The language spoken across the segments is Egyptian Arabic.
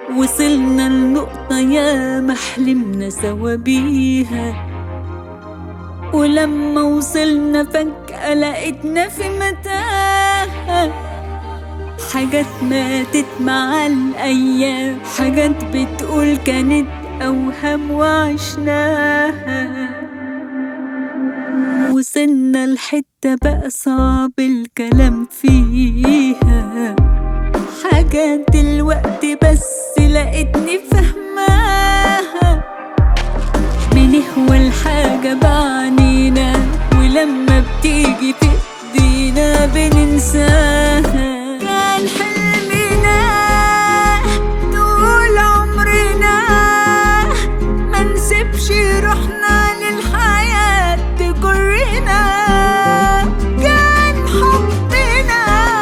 وصلنا لنقطة يا ما حلمنا سوا بيها ولما وصلنا فجأة لقيتنا في متاهة حاجات ماتت مع الأيام حاجات بتقول كانت أوهام وعشناها وصلنا لحتة بقى صعب الكلام فيها حاجات دلوقتي بس لقيتني فهماها بنهوى الحاجة بعنينا ولما بتيجي في ايدينا بننساها كان حلمنا طول عمرنا ما نسيبش روحنا للحياة تجرنا كان حبنا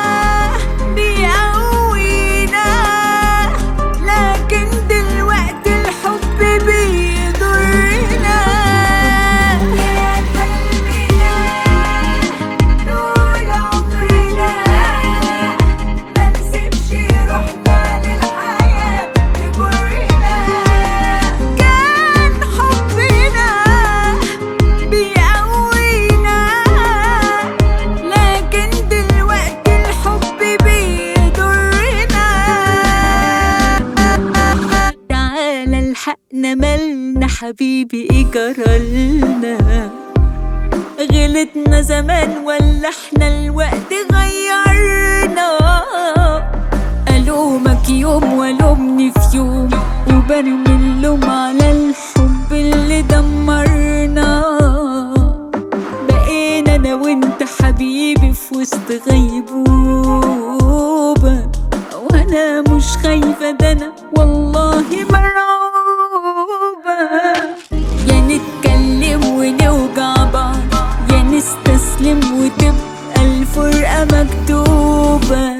بيقوينا لكن دلوقتي الحب بيضرنا كان حلمنا طول عمرنا ما نسيبش روحنا للحياة تجرنا كان حبنا بيقوينا لكن دلوقتي الحب بيضرنا تعالى الحقنا مالنا حبيبي ايه جرالنا غلطنا زمان ولا احنا الوقت غيرنا ألومك يوم ولومني في يوم وبرمي اللوم على الحب اللي دمرنا بقينا انا وانت حبيبي في وسط غيبوبة وانا مش خايفة ده انا والله مرعوبة يا نتكلم ونوجع بعض يا نستسلم وتبقى الفرقة مكتوبة